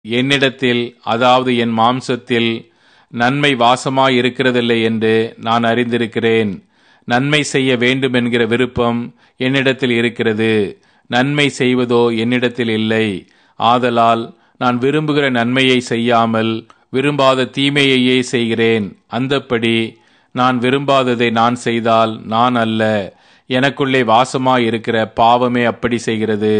என்னிடத்தில் அதாவது என் மாம்சத்தில் நன்மை வாசமாய் இருக்கிறதில்லை என்று நான் அறிந்திருக்கிறேன் நன்மை செய்ய வேண்டும் என்கிற விருப்பம் என்னிடத்தில் இருக்கிறது நன்மை செய்வதோ என்னிடத்தில் இல்லை ஆதலால் நான் விரும்புகிற நன்மையை செய்யாமல் விரும்பாத தீமையையே செய்கிறேன் அந்தப்படி நான் விரும்பாததை நான் செய்தால் நான் அல்ல எனக்குள்ளே வாசமாய் இருக்கிற பாவமே அப்படி செய்கிறது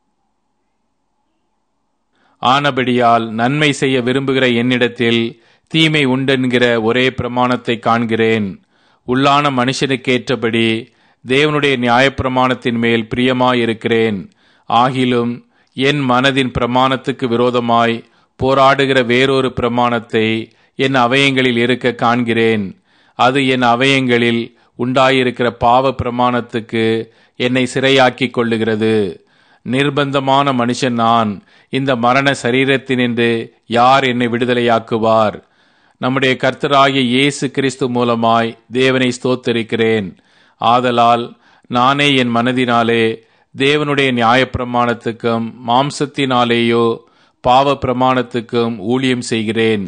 ஆனபடியால் நன்மை செய்ய விரும்புகிற என்னிடத்தில் தீமை உண்டென்கிற ஒரே பிரமாணத்தை காண்கிறேன் உள்ளான மனுஷனுக்கேற்றபடி தேவனுடைய நியாயப்பிரமாணத்தின் மேல் பிரியமாயிருக்கிறேன் ஆகிலும் என் மனதின் பிரமாணத்துக்கு விரோதமாய் போராடுகிற வேறொரு பிரமாணத்தை என் அவயங்களில் இருக்க காண்கிறேன் அது என் அவயங்களில் உண்டாயிருக்கிற பாவ பிரமாணத்துக்கு என்னை சிறையாக்கிக் கொள்ளுகிறது நிர்பந்தமான மனுஷன் நான் இந்த மரண சரீரத்தினின்று யார் என்னை விடுதலையாக்குவார் நம்முடைய கர்த்தராகிய இயேசு கிறிஸ்து மூலமாய் தேவனை ஸ்தோத்தரிக்கிறேன் ஆதலால் நானே என் மனதினாலே தேவனுடைய நியாயப்பிரமாணத்துக்கும் மாம்சத்தினாலேயோ பாவ பிரமாணத்துக்கும் ஊழியம் செய்கிறேன்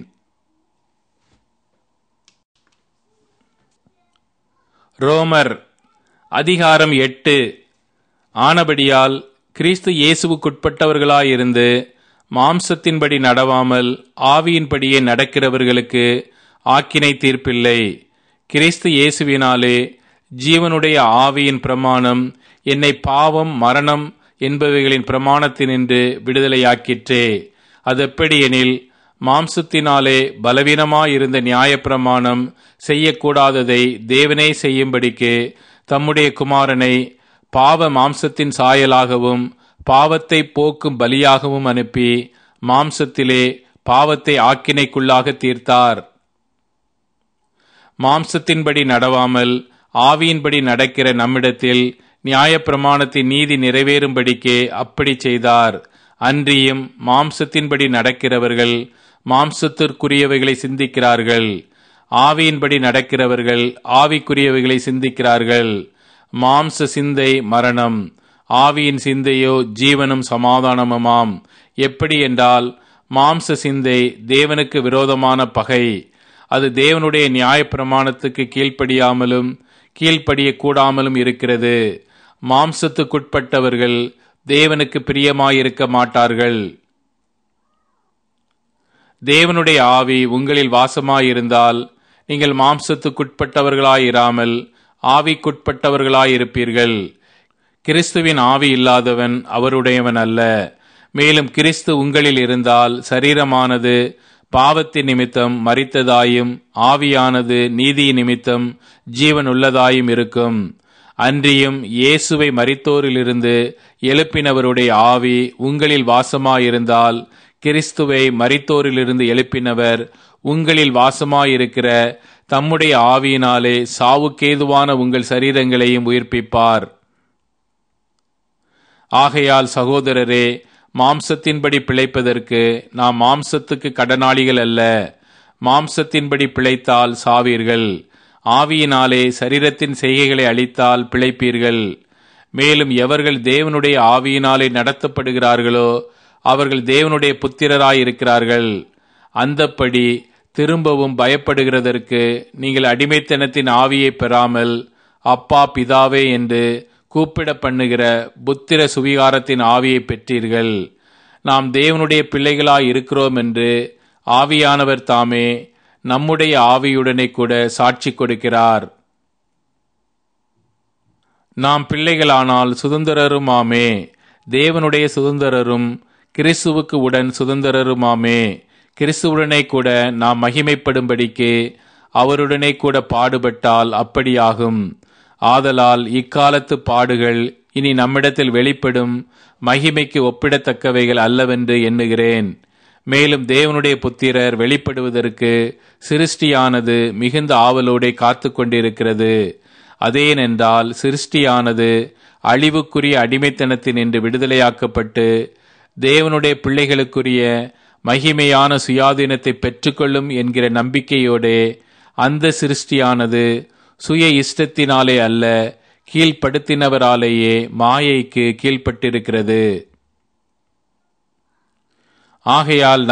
ரோமர் அதிகாரம் எட்டு ஆனபடியால் கிறிஸ்து இயேசுவுக்குட்பட்டவர்களாயிருந்து மாம்சத்தின்படி நடவாமல் ஆவியின்படியே நடக்கிறவர்களுக்கு ஆக்கினை தீர்ப்பில்லை கிறிஸ்து இயேசுவினாலே ஜீவனுடைய ஆவியின் பிரமாணம் என்னை பாவம் மரணம் என்பவைகளின் பிரமாணத்தினின்று விடுதலையாக்கிற்றே அதெப்படி எனில் மாம்சத்தினாலே பலவீனமாயிருந்த நியாயப்பிரமாணம் செய்யக்கூடாததை தேவனே செய்யும்படிக்கு தம்முடைய குமாரனை பாவ மாம்சத்தின் சாயலாகவும் பாவத்தை போக்கும் பலியாகவும் அனுப்பி மாம்சத்திலே பாவத்தை ஆக்கினைக்குள்ளாக தீர்த்தார் மாம்சத்தின்படி நடவாமல் ஆவியின்படி நடக்கிற நம்மிடத்தில் நியாயப்பிரமாணத்தின் நீதி நிறைவேறும்படிக்கே அப்படி செய்தார் அன்றியும் மாம்சத்தின்படி நடக்கிறவர்கள் மாம்சத்திற்குரியவைகளை சிந்திக்கிறார்கள் ஆவியின்படி நடக்கிறவர்கள் ஆவிக்குரியவைகளை சிந்திக்கிறார்கள் மாம்ச சிந்தை மரணம் ஆவியின் சிந்தையோ ஜீவனும் சமாதானமுமாம் எப்படி என்றால் மாம்ச சிந்தை தேவனுக்கு விரோதமான பகை அது தேவனுடைய நியாயப்பிரமாணத்துக்கு கீழ்ப்படியாமலும் கீழ்ப்படிய கூடாமலும் இருக்கிறது மாம்சத்துக்குட்பட்டவர்கள் தேவனுக்கு பிரியமாயிருக்க மாட்டார்கள் தேவனுடைய ஆவி உங்களில் வாசமாயிருந்தால் நீங்கள் மாம்சத்துக்குட்பட்டவர்களாயிராமல் ஆவிக்குட்பட்டவர்களாயிருப்பீர்கள் கிறிஸ்துவின் ஆவி இல்லாதவன் அவருடையவன் அல்ல மேலும் கிறிஸ்து உங்களில் இருந்தால் சரீரமானது பாவத்தின் நிமித்தம் மறித்ததாயும் ஆவியானது நீதி நிமித்தம் ஜீவன் உள்ளதாயும் இருக்கும் அன்றியும் இயேசுவை மரித்தோரிலிருந்து எழுப்பினவருடைய ஆவி உங்களில் வாசமாயிருந்தால் கிறிஸ்துவை மரித்தோரிலிருந்து எழுப்பினவர் உங்களில் வாசமாயிருக்கிற தம்முடைய ஆவியினாலே சாவுக்கேதுவான உங்கள் சரீரங்களையும் உயிர்ப்பிப்பார் ஆகையால் சகோதரரே மாம்சத்தின்படி பிழைப்பதற்கு நாம் மாம்சத்துக்கு கடனாளிகள் அல்ல மாம்சத்தின்படி பிழைத்தால் சாவீர்கள் ஆவியினாலே சரீரத்தின் செய்கைகளை அளித்தால் பிழைப்பீர்கள் மேலும் எவர்கள் தேவனுடைய ஆவியினாலே நடத்தப்படுகிறார்களோ அவர்கள் தேவனுடைய புத்திரராயிருக்கிறார்கள் அந்தப்படி திரும்பவும் பயப்படுகிறதற்கு நீங்கள் அடிமைத்தனத்தின் ஆவியை பெறாமல் அப்பா பிதாவே என்று கூப்பிட பண்ணுகிற புத்திர சுவிகாரத்தின் ஆவியை பெற்றீர்கள் நாம் தேவனுடைய பிள்ளைகளாய் இருக்கிறோம் என்று ஆவியானவர் தாமே நம்முடைய ஆவியுடனே கூட சாட்சி கொடுக்கிறார் நாம் பிள்ளைகளானால் சுதந்திரருமாமே தேவனுடைய சுதந்திரரும் கிறிஸ்துவுக்கு உடன் சுதந்திரருமாமே கிறிஸ்துவுடனே கூட நாம் மகிமைப்படும்படிக்கு அவருடனே கூட பாடுபட்டால் அப்படியாகும் ஆதலால் இக்காலத்து பாடுகள் இனி நம்மிடத்தில் வெளிப்படும் மகிமைக்கு ஒப்பிடத்தக்கவைகள் அல்லவென்று எண்ணுகிறேன் மேலும் தேவனுடைய புத்திரர் வெளிப்படுவதற்கு சிருஷ்டியானது மிகுந்த ஆவலோடே காத்து கொண்டிருக்கிறது அதேனென்றால் சிருஷ்டியானது அழிவுக்குரிய அடிமைத்தனத்தின் என்று விடுதலையாக்கப்பட்டு தேவனுடைய பிள்ளைகளுக்குரிய மகிமையான சுயாதீனத்தை பெற்றுக்கொள்ளும் என்கிற நம்பிக்கையோடே அந்த சிருஷ்டியானது சுய இஷ்டத்தினாலே அல்ல கீழ்ப்படுத்தினவராலேயே மாயைக்கு கீழ்ப்பட்டிருக்கிறது ஆகையால்